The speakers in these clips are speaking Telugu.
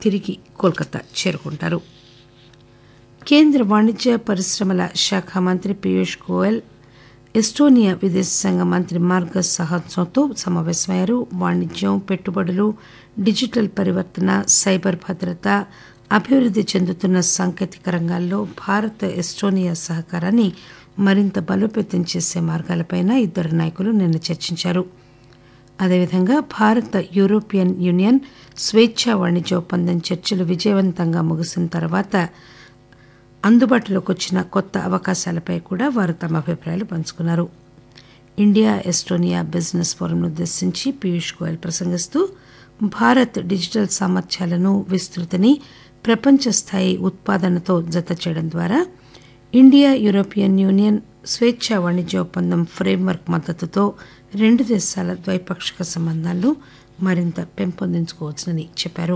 తిరిగి కోల్కతా చేరుకుంటారు కేంద్ర వాణిజ్య పరిశ్రమల శాఖ మంత్రి పీయూష్ గోయల్ ఎస్టోనియా విదేశాంగ మంత్రి మార్గస్ సహాత్సంతో సమావేశమయ్యారు వాణిజ్యం పెట్టుబడులు డిజిటల్ పరివర్తన సైబర్ భద్రత అభివృద్ధి చెందుతున్న సాంకేతిక రంగాల్లో భారత్ ఎస్టోనియా సహకారాన్ని మరింత బలోపేతం చేసే మార్గాలపైన ఇద్దరు నాయకులు నిన్న చర్చించారు అదేవిధంగా భారత యూరోపియన్ యూనియన్ స్వేచ్ఛా వాణిజ్య ఒప్పందం చర్చలు విజయవంతంగా ముగిసిన తర్వాత అందుబాటులోకి వచ్చిన కొత్త అవకాశాలపై కూడా వారు తమ అభిప్రాయాలు పంచుకున్నారు ఇండియా ఎస్టోనియా బిజినెస్ ఫోరంను ఉద్దేశించి పీయూష్ గోయల్ ప్రసంగిస్తూ భారత్ డిజిటల్ సామర్థ్యాలను విస్తృతిని ప్రపంచ స్థాయి ఉత్పాదనతో జత చేయడం ద్వారా ఇండియా యూరోపియన్ యూనియన్ స్వేచ్ఛా వాణిజ్య ఒప్పందం ఫ్రేమ్వర్క్ మద్దతుతో రెండు దేశాల ద్వైపాక్షిక సంబంధాలను మరింత పెంపొందించుకోవచ్చునని చెప్పారు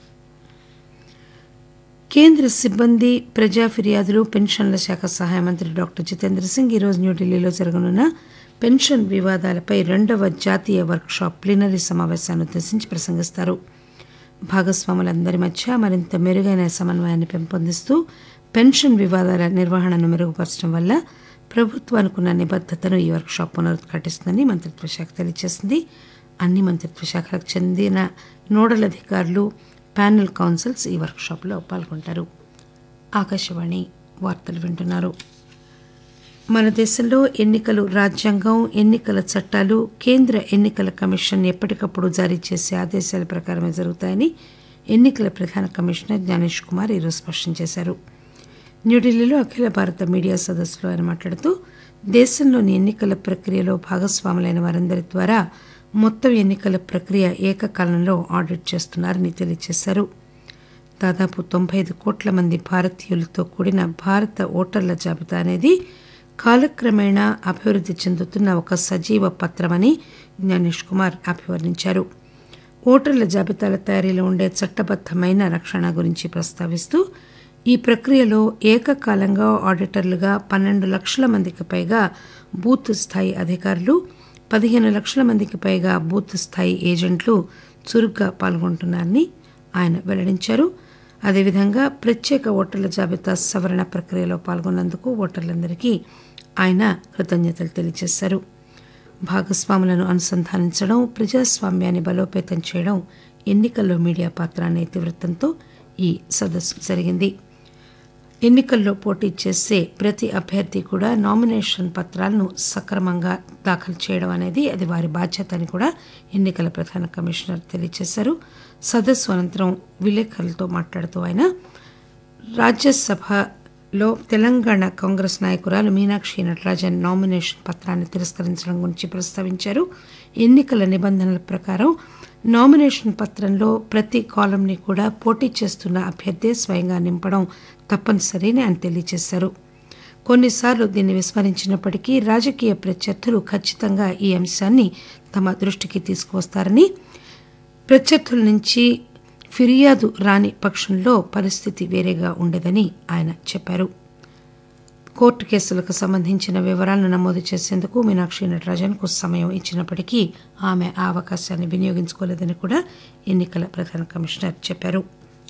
కేంద్ర సిబ్బంది ప్రజా ఫిర్యాదులు పెన్షన్ల శాఖ సహాయ మంత్రి డాక్టర్ జితేంద్ర సింగ్ ఈరోజు న్యూఢిల్లీలో జరగనున్న పెన్షన్ వివాదాలపై రెండవ జాతీయ వర్క్షాప్ ప్లీనరీ సమావేశాన్ని ఉద్దేశించి ప్రసంగిస్తారు భాగస్వాములందరి మధ్య మరింత మెరుగైన సమన్వయాన్ని పెంపొందిస్తూ పెన్షన్ వివాదాల నిర్వహణను మెరుగుపరచడం వల్ల ప్రభుత్వానికున్న నిబద్దతను ఈ వర్క్షాప్ పునరుద్ఘాటిస్తుందని మంత్రిత్వ శాఖ తెలియజేసింది అన్ని మంత్రిత్వ శాఖలకు చెందిన నోడల్ అధికారులు ప్యానెల్ కౌన్సిల్స్ ఈ వర్క్షాప్లో పాల్గొంటారు ఆకాశవాణి వార్తలు వింటున్నారు మన దేశంలో ఎన్నికలు రాజ్యాంగం ఎన్నికల చట్టాలు కేంద్ర ఎన్నికల కమిషన్ ఎప్పటికప్పుడు జారీ చేసే ఆదేశాల ప్రకారమే జరుగుతాయని ఎన్నికల ప్రధాన కమిషనర్ జ్ఞానేష్ కుమార్ ఈరోజు స్పష్టం చేశారు న్యూఢిల్లీలో అఖిల భారత మీడియా సదస్సులో ఆయన మాట్లాడుతూ దేశంలోని ఎన్నికల ప్రక్రియలో భాగస్వాములైన వారందరి ద్వారా మొత్తం ఎన్నికల ప్రక్రియ ఏకకాలంలో ఆడిట్ చేస్తున్నారని తెలియజేశారు దాదాపు తొంభై ఐదు కోట్ల మంది భారతీయులతో కూడిన భారత ఓటర్ల జాబితా అనేది కాలక్రమేణా అభివృద్ధి చెందుతున్న ఒక సజీవ పత్రమని జ్ఞానేష్ కుమార్ అభివర్ణించారు ఓటర్ల జాబితాల తయారీలో ఉండే చట్టబద్దమైన రక్షణ గురించి ప్రస్తావిస్తూ ఈ ప్రక్రియలో ఏకకాలంగా ఆడిటర్లుగా పన్నెండు లక్షల మందికి పైగా బూత్ స్థాయి అధికారులు పదిహేను లక్షల మందికి పైగా బూత్ స్థాయి ఏజెంట్లు చురుగ్గా పాల్గొంటున్నారని ఆయన వెల్లడించారు అదేవిధంగా ప్రత్యేక ఓటర్ల జాబితా సవరణ ప్రక్రియలో పాల్గొన్నందుకు ఓటర్లందరికీ ఆయన కృతజ్ఞతలు తెలియజేశారు భాగస్వాములను అనుసంధానించడం ప్రజాస్వామ్యాన్ని బలోపేతం చేయడం ఎన్నికల్లో మీడియా పాత్ర అనే ఇతివృత్తంతో ఈ సదస్సు జరిగింది ఎన్నికల్లో పోటీ చేసే ప్రతి అభ్యర్థి కూడా నామినేషన్ పత్రాలను సక్రమంగా దాఖలు చేయడం అనేది అది వారి బాధ్యత అని కూడా ఎన్నికల ప్రధాన కమిషనర్ తెలియజేశారు సదస్సు అనంతరం విలేకరులతో మాట్లాడుతూ ఆయన రాజ్యసభలో తెలంగాణ కాంగ్రెస్ నాయకురాలు మీనాక్షి నటరాజన్ నామినేషన్ పత్రాన్ని తిరస్కరించడం గురించి ప్రస్తావించారు ఎన్నికల నిబంధనల ప్రకారం నామినేషన్ పత్రంలో ప్రతి కాలంని కూడా పోటీ చేస్తున్న అభ్యర్థి స్వయంగా నింపడం తప్పనిసరి అని ఆయన తెలియజేశారు కొన్నిసార్లు దీన్ని విస్మరించినప్పటికీ రాజకీయ ప్రత్యర్థులు ఖచ్చితంగా ఈ అంశాన్ని తమ దృష్టికి తీసుకువస్తారని ప్రత్యర్థుల నుంచి ఫిర్యాదు రాని పక్షంలో పరిస్థితి వేరేగా ఉండదని ఆయన చెప్పారు కోర్టు కేసులకు సంబంధించిన వివరాలను నమోదు చేసేందుకు మీనాక్షి నటరాజన్కు సమయం ఇచ్చినప్పటికీ ఆమె ఆ అవకాశాన్ని వినియోగించుకోలేదని కూడా ఎన్నికల ప్రధాన కమిషనర్ చెప్పారు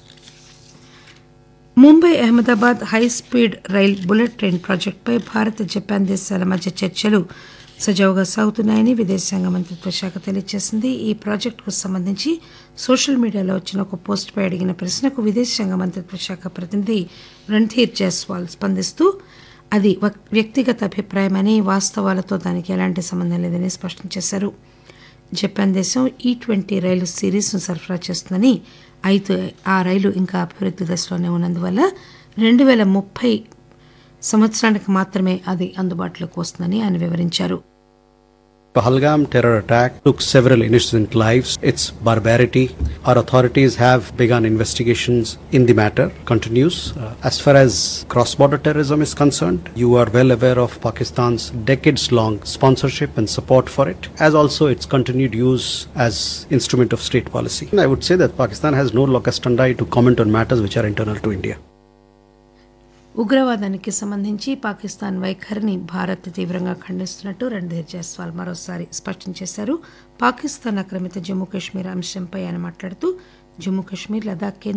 Mumbai Ahmedabad high speed rail bullet train ప్రాజెక్టుపై భారత్ జపాన్ దేశాల మధ్య చర్చలు సజావుగా సాగుతున్నాయని విదేశాంగ మంత్రిత్వ శాఖ తెలియజేసింది ఈ ప్రాజెక్టుకు సంబంధించి సోషల్ మీడియాలో వచ్చిన ఒక పోస్టుపై అడిగిన ప్రశ్నకు విదేశాంగ మంత్రిత్వ శాఖ ప్రతినిధి రణ్ధీర్ జైస్వాల్ స్పందిస్తూ అది వ్యక్తిగత అభిప్రాయమని వాస్తవాలతో దానికి ఎలాంటి సంబంధం లేదని స్పష్టం చేశారు జపాన్ దేశం ఈ ట్వంటీ రైలు సిరీస్ను సరఫరా చేస్తుందని అయితే ఆ రైలు ఇంకా అభివృద్ధి దశలోనే ఉన్నందువల్ల రెండు వేల ముప్పై సంవత్సరానికి మాత్రమే అది అందుబాటులోకి వస్తుందని ఆయన వివరించారు Pahalgam terror attack took several innocent lives. Its barbarity. Our authorities have begun investigations in the matter. Continues. Uh, as far as cross-border terrorism is concerned, you are well aware of Pakistan's decades-long sponsorship and support for it, as also its continued use as instrument of state policy. I would say that Pakistan has no locus standi to comment on matters which are internal to India. ఉగ్రవాదానికి సంబంధించి పాకిస్తాన్ వైఖరిని భారత్ తీవ్రంగా ఖండిస్తున్నట్టు రణ్ధీర్ జైస్వాల్ మరోసారి స్పష్టం చేశారు పాకిస్తాన్ ఆక్రమిత జమ్మూ కాశ్మీర్ అంశంపై ఆయన మాట్లాడుతూ జమ్మూ కాశ్మీర్ లదాఖ్